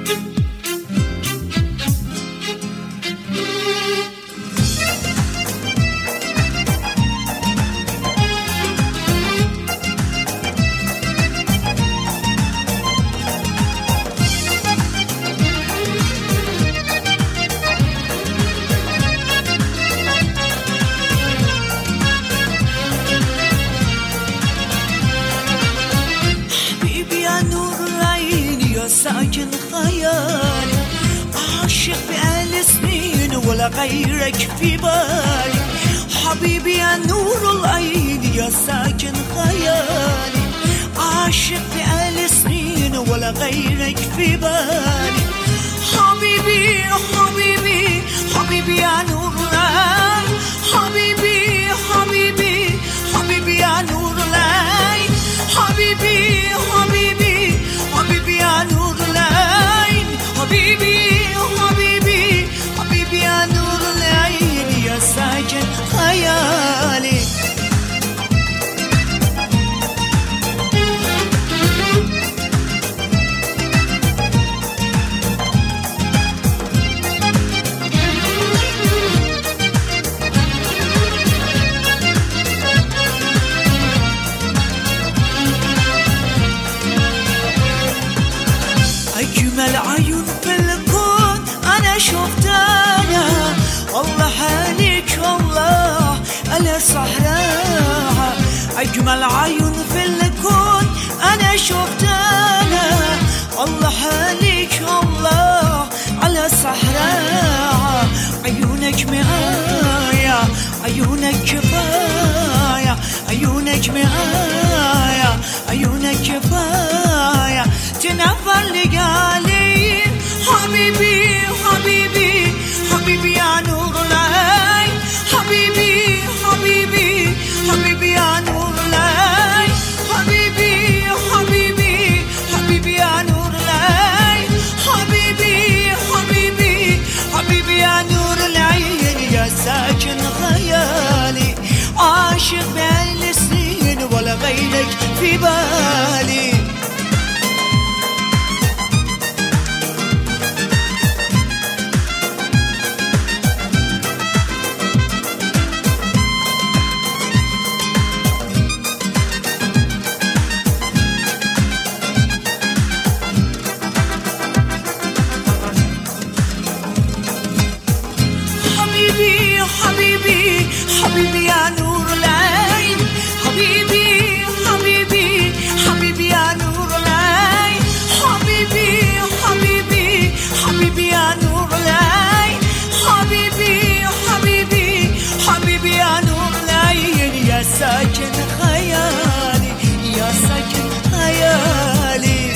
حبيبي يا نور العين يا ساكن خيالي عاشق بقال سنين ولا غيرك في بالي حبيبي يا نور العين يا ساكن خيالي عاشق بقال سنين ولا غيرك في بالي حبيبي حبيبي حبيبي يا نور العين حبيبي حبيبي حبيبي يا نور العين حبيبي حبيبي حبيبي يا نور العين حبيبي حبيبي حبيبي يا نور العين يا ساكن خيالي أجمل عيون في الكون أنا شفتها والله عليك والله أنا صحراها أجمل عيون في الكون أنا شفتها والله عليك والله على صحراها عيونك مآية عيونك كفاية عيونك مآية عيونك كفاية تنفر لقالي حبيبي حبيبي حبيبي يا نور العين حبيبي حبيبي حبيبي يا نور العين حبيبي حبيبي حبيبي يا نور العين حبيبي حبيبي حبيبي يا نور العين يا ساكن خيالي عاشق بين السنين ولا غيرك في بالي حبيبي حبيبي حبيبي يا نور العين حبيبي حبيبي حبيبي يا نور العين حبيبي حبيبي حبيبي يا نور العين حبيبي حبيبي حبيبي يا نور العين يا ساكن خيالي يا ساكن خيالي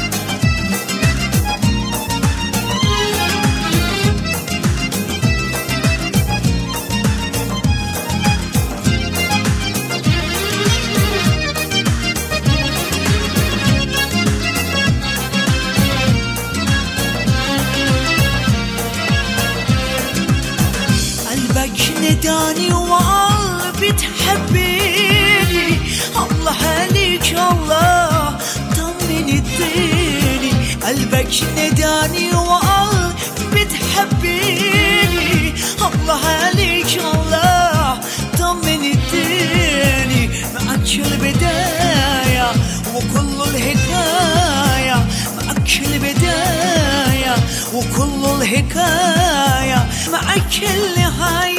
قلبك نداني وقلبي تحبيني الله عليك الله طمن الديني قلبك نداني وقلبي تحبيني الله عليك الله طمن الديني معك البداية وكل الحكاية معك البداية وكل الحكاية معك النهاية